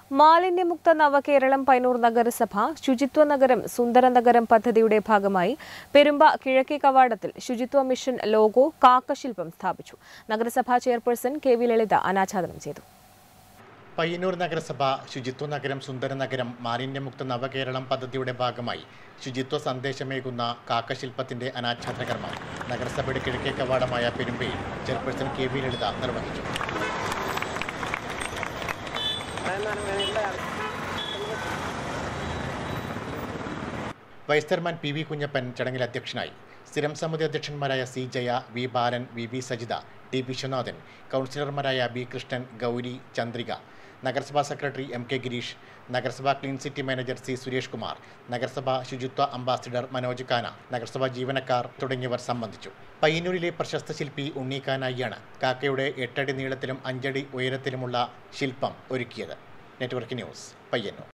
മാലിന്യമുക്ത നവകേരളം പൈനൂർ നഗരസഭ ശുചിത്വ നഗരം സുന്ദര നഗരം പദ്ധതിയുടെ ഭാഗമായി പെരുമ്പ കിഴക്കേ കവാടത്തിൽ ശുചിത്വ മിഷൻ ലോഗോ കാക്കശില്പം സ്ഥാപിച്ചു നഗരസഭാ ചെയർപേഴ്സൺ കെ വി ലളിത അനാച്ഛാദനം ചെയ്തു പയ്യന്നൂർ നഗരസഭ ശുചിത്വ നഗരം സുന്ദര നഗരം മാലിന്യമുക്ത നവകേരളം പദ്ധതിയുടെ ഭാഗമായി ശുചിത്വ സന്ദേശമേകുന്ന കാക്കശില്പത്തിന്റെ അനാച്ഛാദന കർമ്മം നഗരസഭയുടെ കിഴക്കേ കവാടമായ പെരുമ്പയിൽ ചെയർപേഴ്സൺ കെ വി ലളിത നിർവഹിച്ചു vice chairman P V Kunhappan ചടങ്ങിൽ അധ്യക്ഷനായി സ്ഥിരം സമിതി അധ്യക്ഷന്മാരായ C Jaya V Balan V V Sajitha T Viswanathan കൗൺസിലർമാരായ ബി കൃഷ്ണൻ ഗൗരി ചന്ദ്രിക നഗരസഭാ സെക്രട്ടറി എം കെ ഗിരീഷ് നഗരസഭാ clean city manager C Suresh Kumar നഗരസഭാ ശുചിത്വ അംബാസിഡർ മനോജ് കാന നഗരസഭാ ജീവനക്കാർ തുടങ്ങിയവർ സംബന്ധിച്ചു പയ്യന്നൂരിലെ പ്രശസ്ത ശില്പി ഉണ്ണിക്കാനായിയാണ് കാക്കയുടെ എട്ടടി നീളത്തിലും അഞ്ചടി ഉയരത്തിലുമുള്ള ശില്പം ഒരുക്കിയത് നെറ്റ്വർക്ക് ന്യൂസ് പയ്യന്നൂർ